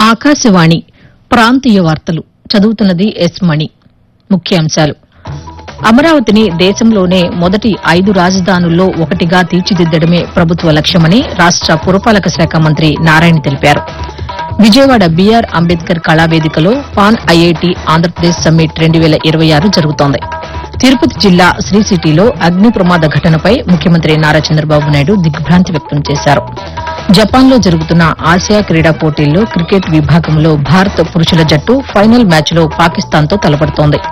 ఆకాశవాణి ప్రాంతీయ వార్తలు చదువుతున్నది ఎస్ మణి ముఖ్యాంశాలు అమరావతిని దేశంలోనే మొదటి ఐదు రాజధానుల్లో ఒకటిగా తీర్చిదిద్దడమే ప్రభుత్వ లక్ష్యమని రాష్ట పురపాలక శాఖ మంత్రి నారాయణ తెలిపారు విజయవాడ బీఆర్ అంబేద్కర్ కళావేదికలో పాన్ ఐఐటి ఆంధ్రప్రదేశ్ సమ్మిట్ రెండు వేల ఇరవై ఆరు జరుగుతోంది తిరుపతి జిల్లా శ్రీ సిటీలో అగ్ని ప్రమాద ఘటనపై ముఖ్యమంత్రి నారా చంద్రబాబు నాయుడు దిగ్భ్రాంతి వ్యక్తం చేశారు జపాన్లో జరుగుతున్న ఆసియా క్రీడా పోటీల్లో క్రికెట్ విభాగంలో భారత పురుషుల జట్టు ఫైనల్ మ్యాచ్లో పాకిస్తాన్తో తలపడుతోంది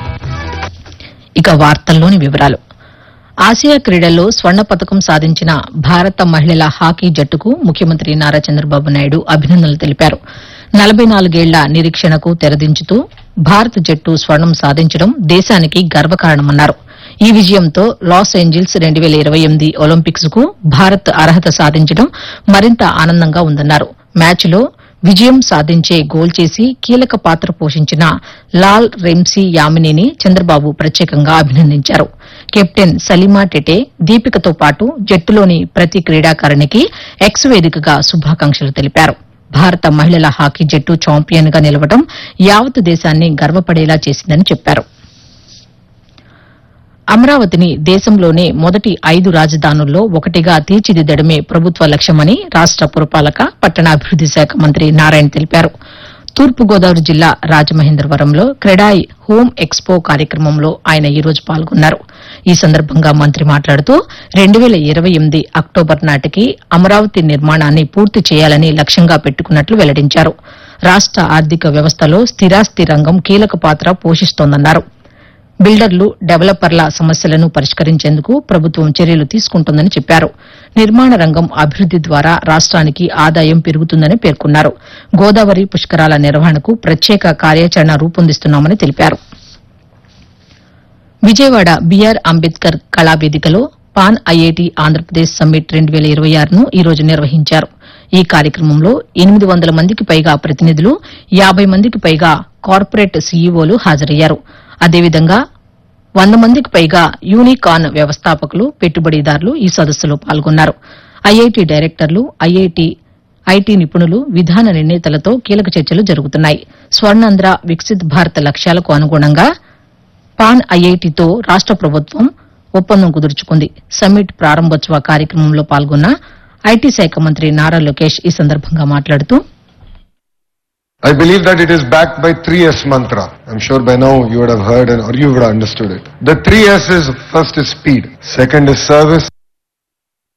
ఇక వార్తల్లోని వివరాలు ఆసియా క్రీడల్లో స్వర్ణ పతకం సాధించిన భారత మహిళల హాకీ జట్టుకు ముఖ్యమంత్రి నారా చంద్రబాబు నాయుడు అభినందనలు తెలిపారు నలభై నాలుగేళ్ల నిరీక్షణకు తెరదించుతూ భారత జట్టు స్వర్ణం సాధించడం దేశానికి గర్వకారణమన్నారు ఈ విజయంతో లాస్ ఏంజిల్స్ రెండు వేల ఇరవై ఎనిమిది ఒలింపిక్స్ కు భారత్ అర్హత సాధించడం మరింత ఆనందంగా ఉందన్నారు మ్యాచ్లో విజయం సాధించే గోల్ చేసి కీలక పాత్ర పోషించిన లాల్ రెమ్సీ యామినీని చంద్రబాబు ప్రత్యేకంగా అభినందించారు కెప్టెన్ సలీమా టెటే దీపికతో పాటు జట్టులోని ప్రతి క్రీడాకారిణికి ఎక్స్ వేదికగా శుభాకాంక్షలు తెలిపారు భారత మహిళల హాకీ జట్టు ఛాంపియన్ గా నిలవడం యావత్ దేశాన్ని గర్వపడేలా చేసిందని చెప్పారు అమరావతిని దేశంలోనే మొదటి ఐదు రాజధానుల్లో ఒకటిగా తీర్చిదిద్దడమే ప్రభుత్వ లక్ష్యమని రాష్ట పురపాలక పట్టణాభివృద్ది శాఖ మంత్రి నారాయణ తెలిపారు తూర్పుగోదావరి జిల్లా రాజమహేంద్రవరంలో క్రెడాయి హోమ్ ఎక్స్పో కార్యక్రమంలో ఆయన ఈ రోజు పాల్గొన్నారు ఈ సందర్భంగా మంత్రి మాట్లాడుతూ రెండు వేల ఇరవై ఎనిమిది అక్టోబర్ నాటికి అమరావతి నిర్మాణాన్ని పూర్తి చేయాలని లక్ష్యంగా పెట్టుకున్నట్లు వెల్లడించారు రాష్ట ఆర్థిక వ్యవస్థలో స్థిరాస్తి రంగం కీలక పాత్ర పోషిస్తోందన్నారు బిల్డర్లు డెవలపర్ల సమస్యలను పరిష్కరించేందుకు ప్రభుత్వం చర్యలు తీసుకుంటోందని చెప్పారు నిర్మాణ రంగం అభివృద్ది ద్వారా రాష్ట్రానికి ఆదాయం పెరుగుతుందని పేర్కొన్నారు గోదావరి పుష్కరాల నిర్వహణకు ప్రత్యేక కార్యాచరణ రూపొందిస్తున్నామని తెలిపారు విజయవాడ బీఆర్ అంబేద్కర్ కళావేదికలో పాన్ ఐఐటి ఆంధ్రప్రదేశ్ సమ్మిట్ రెండు వేల ఇరవై ఆరును ఈ రోజు నిర్వహించారు ఈ కార్యక్రమంలో ఎనిమిది వందల మందికి పైగా ప్రతినిధులు యాబై మందికి పైగా కార్పొరేట్ సీఈఓలు హాజరయ్యారు అదేవిధంగా వంద మందికి పైగా యూనికాన్ వ్యవస్థాపకులు పెట్టుబడిదారులు ఈ సదస్సులో పాల్గొన్నారు ఐఐటి డైరెక్టర్లు ఐఐటి ఐటీ నిపుణులు విధాన నిర్ణేతలతో కీలక చర్చలు జరుగుతున్నాయి స్వర్ణాంధ్ర వికసిత్ భారత్ లక్ష్యాలకు అనుగుణంగా పాన్ ఐఐటితో రాష్ట ప్రభుత్వం ఒప్పందం కుదుర్చుకుంది సమ్మిట్ ప్రారంభోత్సవ కార్యక్రమంలో పాల్గొన్న ఐటీ శాఖ మంత్రి నారా లోకేష్ ఈ సందర్భంగా మాట్లాడుతూ I believe that it is backed by 3S mantra. I'm sure by now you would have heard and, or you would have understood it. The 3S is first is speed, second is service,